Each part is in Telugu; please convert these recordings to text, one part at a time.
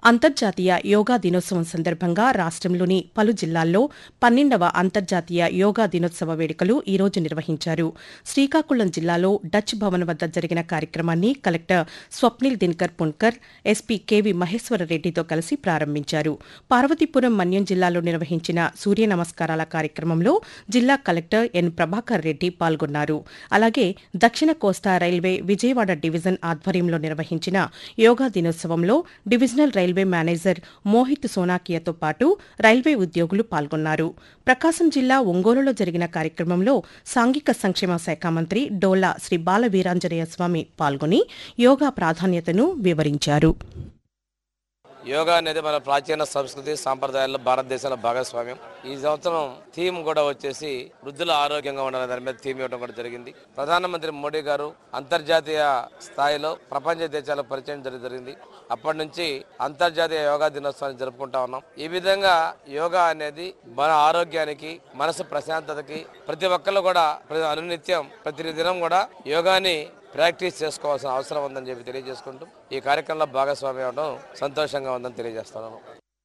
అంతర్జాతీయ యోగా దినోత్సవం సందర్భంగా రాష్ట్రంలోని పలు జిల్లాల్లో పన్నెండవ అంతర్జాతీయ యోగా దినోత్సవ వేడుకలు ఈ రోజు నిర్వహించారు శ్రీకాకుళం జిల్లాలో డచ్ భవన్ వద్ద జరిగిన కార్యక్రమాన్ని collector Swapnil Dinakar Pundkar SP K మహేశ్వరరెడ్డితో కలిసి ప్రారంభించారు పార్వతీపురం మన్యం జిల్లాలో నిర్వహించిన సూర్య నమస్కారాల కార్యక్రమంలో జిల్లా కలెక్టర్ ఎన్ ప్రభాకర్ రెడ్డి పాల్గొన్నారు అలాగే దక్షిణ కోస్తా రైల్వే విజయవాడ డివిజన్ ఆధ్వర్యంలో నిర్వహించిన యోగా దినోత్సవంలో డివిజనల్ రైల్వే మేనేజర్ మోహిత్ సోనాకియాతో పాటు రైల్వే ఉద్యోగులు పాల్గొన్నారు ప్రకాశం జిల్లా ఒంగోలులో జరిగిన కార్యక్రమంలో సాంఘిక సంక్షేమ శాఖ మంత్రి డోలా శ్రీ బాల వీరాంజనేయ స్వామి పాల్గొని యోగా ప్రాధాన్యతను వివరించారు యోగా అనేది మన ప్రాచీన సంస్కృతి సాంప్రదాయాల్లో భారతదేశంలో భాగస్వామ్యం ఈ సంవత్సరం థీమ్ కూడా వచ్చేసి వృద్ధుల ఆరోగ్యంగా ఉండాలనే దాని మీద థీమ్ ఇవ్వడం కూడా జరిగింది ప్రధానమంత్రి మోడీ గారు అంతర్జాతీయ స్థాయిలో ప్రపంచ దేశాలకు పరిచయం జరి- జరిగింది అప్పటి నుంచి అంతర్జాతీయ యోగా దినోత్సవాన్ని జరుపుకుంటా ఉన్నాం ఈ విధంగా యోగా అనేది మన ఆరోగ్యానికి మనసు ప్రశాంతతకి ప్రతి ఒక్కళ్ళు కూడా ప్రతి అనునిత్యం ప్రతి దినం కూడా యోగాని ప్రాక్టీస్ చేసుకోవాల్సిన అవసరం ఉందని చెప్పి తెలియజేసుకుంటూ ఈ కార్యక్రమంలో భాగస్వామి అవడం సంతోషంగా ఉందని తెలియజేస్తున్నాను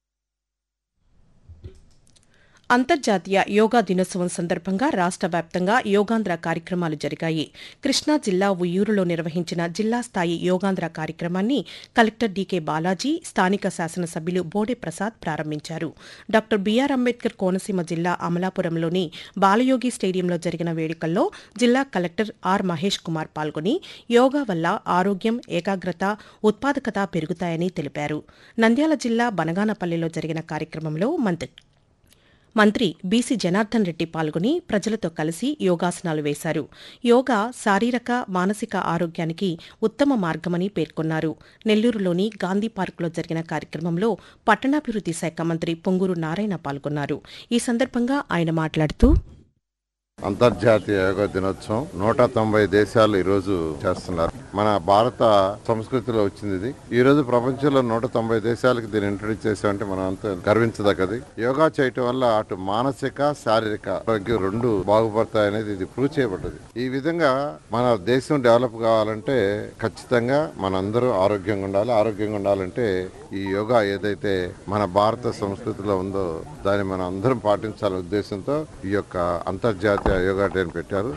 అంతర్జాతీయ యోగా దినోత్సవం సందర్భంగా రాష్ట్ర వ్యాప్తంగా యోగాంధ్ర కార్యక్రమాలు జరిగాయి కృష్ణా జిల్లా ఉయ్యూరులో నిర్వహించిన జిల్లా స్థాయి యోగాంధ్ర కార్యక్రమాన్ని కలెక్టర్ డీకే బాలాజీ స్థానిక శాసనసభ్యులు బోడే ప్రసాద్ ప్రారంభించారు డాక్టర్ బీఆర్ అంబేద్కర్ కోనసీమ జిల్లా అమలాపురంలోని బాలయోగి స్టేడియంలో జరిగిన వేడుకల్లో జిల్లా కలెక్టర్ ఆర్ మహేష్ కుమార్ పాల్గొని యోగా వల్ల ఆరోగ్యం ఏకాగ్రత ఉత్పాదకత పెరుగుతాయని తెలిపారు నంద్యాల జిల్లా బనగానపల్లిలో జరిగిన కార్యక్రమంలో మంత్రి మంత్రి బీసీ జనార్దన్ రెడ్డి పాల్గొని ప్రజలతో కలిసి యోగాసనాలు వేశారు యోగా శారీరక మానసిక ఆరోగ్యానికి ఉత్తమ మార్గమని పేర్కొన్నారు నెల్లూరులోని గాంధీ పార్కులో జరిగిన కార్యక్రమంలో పట్టణాభివృద్ది శాఖ మంత్రి పొంగూరు నారాయణ పాల్గొన్నారు ఈ సందర్భంగా ఆయన మాట్లాడుతూ అంతర్జాతీయ యోగా దినోత్సవం నూట తొంభై దేశాలు ఈ రోజు చేస్తున్నారు మన భారత సంస్కృతిలో వచ్చింది ఇది ఈ రోజు ప్రపంచంలో నూట తొంభై దేశాలకు దీన్ని ఇంట్రొడ్యూస్ చేసామంటే మనం అంతా గర్వించదగ్గది యోగా చేయటం వల్ల అటు మానసిక శారీరక ఆరోగ్యం రెండు బాగుపడతాయనేది ఇది ప్రూవ్ చేయబడ్డది ఈ విధంగా మన దేశం డెవలప్ కావాలంటే ఖచ్చితంగా మనందరూ ఆరోగ్యంగా ఉండాలి ఆరోగ్యంగా ఉండాలంటే ఈ యోగా ఏదైతే మన భారత సంస్కృతిలో ఉందో దాన్ని మనం అందరం పాటించాలనే ఉద్దేశంతో ఈ యొక్క అంతర్జాతీయ యోగా డేని పెట్టారు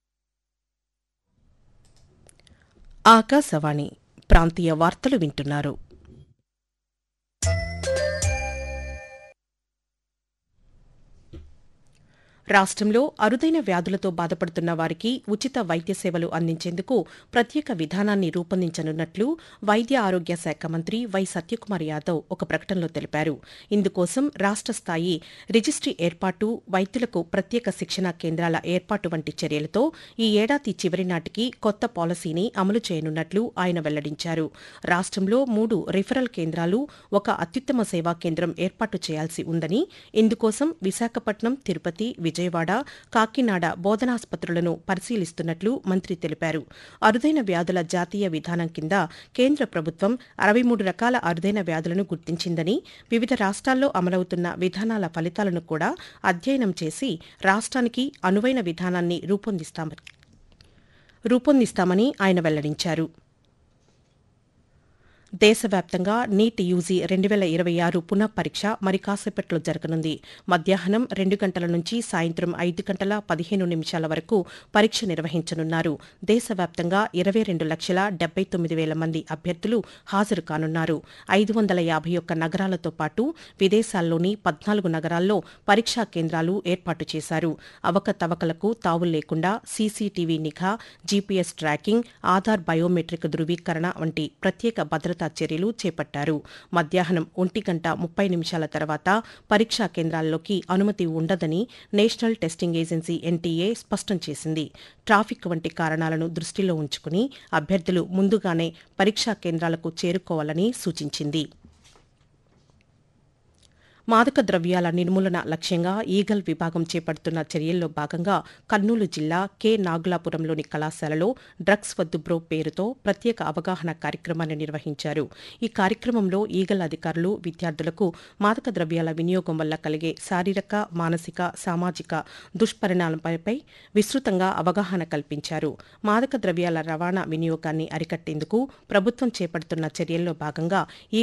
ఆకాశవాణి ప్రాంతీయ వార్తలు వింటున్నారు రాష్ట్రంలో అరుదైన వ్యాధులతో బాధపడుతున్న వారికి ఉచిత వైద్య సేవలు అందించేందుకు ప్రత్యేక విధానాన్ని రూపొందించనున్నట్లు వైద్య ఆరోగ్య శాఖ మంత్రి వై సత్యకుమార్ యాదవ్ ఒక ప్రకటనలో తెలిపారు ఇందుకోసం రాష్ట్ర స్థాయి రిజిస్ట్రీ ఏర్పాటు వైద్యులకు ప్రత్యేక శిక్షణా కేంద్రాల ఏర్పాటు వంటి చర్యలతో ఈ ఏడాది చివరి నాటికి కొత్త పాలసీని అమలు చేయనున్నట్లు ఆయన వెల్లడించారు రాష్ట్రంలో మూడు రిఫరల్ కేంద్రాలు ఒక అత్యుత్తమ సేవా కేంద్రం ఏర్పాటు చేయాల్సి ఉందని ఇందుకోసం విశాఖపట్నం తిరుపతి విజయవాడ కాకినాడ బోధనాసుపత్రులను పరిశీలిస్తున్నట్లు మంత్రి తెలిపారు అరుదైన వ్యాధుల జాతీయ విధానం కింద కేంద్ర ప్రభుత్వం అరవై మూడు రకాల అరుదైన వ్యాధులను గుర్తించిందని వివిధ రాష్ట్రాల్లో అమలవుతున్న విధానాల ఫలితాలను కూడా అధ్యయనం చేసి రాష్ట్రానికి అనువైన విధానాన్ని రూపొందిస్తామని రూపొందిస్తామని ఆయన వెల్లడించారు దేశవ్యాప్తంగా నీట్ యూజీ రెండు వేల ఇరవై ఆరు పునః పరీక్ష మరి కాసేపట్లో జరగనుంది మధ్యాహ్నం రెండు గంటల నుంచి సాయంత్రం ఐదు గంటల పదిహేను నిమిషాల వరకు పరీక్ష నిర్వహించనున్నారు దేశవ్యాప్తంగా ఇరవై రెండు లక్షల డెబ్బై తొమ్మిది వేల మంది అభ్యర్థులు హాజరు కానున్నారు ఐదు వందల యాభై ఒక్క నగరాలతో పాటు విదేశాల్లోని పద్నాలుగు నగరాల్లో పరీక్షా కేంద్రాలు ఏర్పాటు చేశారు అవకతవకలకు తావు లేకుండా సీసీటీవీ నిఘా జీపీఎస్ ట్రాకింగ్ ఆధార్ బయోమెట్రిక్ ధృవీకరణ వంటి ప్రత్యేక భద్రతా చర్యలు చేపట్టారు మధ్యాహ్నం ఒంటి గంట ముప్పై నిమిషాల తర్వాత పరీక్షా కేంద్రాల్లోకి అనుమతి ఉండదని నేషనల్ టెస్టింగ్ ఏజెన్సీ ఎన్టీఏ స్పష్టం చేసింది ట్రాఫిక్ వంటి కారణాలను దృష్టిలో ఉంచుకుని అభ్యర్థులు ముందుగానే పరీక్షా కేంద్రాలకు చేరుకోవాలని సూచించింది మాదక ద్రవ్యాల నిర్మూలన లక్ష్యంగా ఈగల్ విభాగం చేపడుతున్న చర్యల్లో భాగంగా కర్నూలు జిల్లా కె నాగులాపురంలోని కళాశాలలో డ్రగ్స్ వద్దు బ్రో పేరుతో ప్రత్యేక అవగాహన కార్యక్రమాన్ని నిర్వహించారు ఈ కార్యక్రమంలో ఈగల్ అధికారులు విద్యార్థులకు మాదక ద్రవ్యాల వినియోగం వల్ల కలిగే శారీరక మానసిక సామాజిక దుష్పరిణామాలపై విస్తృతంగా అవగాహన కల్పించారు మాదక ద్రవ్యాల రవాణా వినియోగాన్ని అరికట్టేందుకు ప్రభుత్వం చేపడుతున్న చర్యల్లో భాగంగా ఈ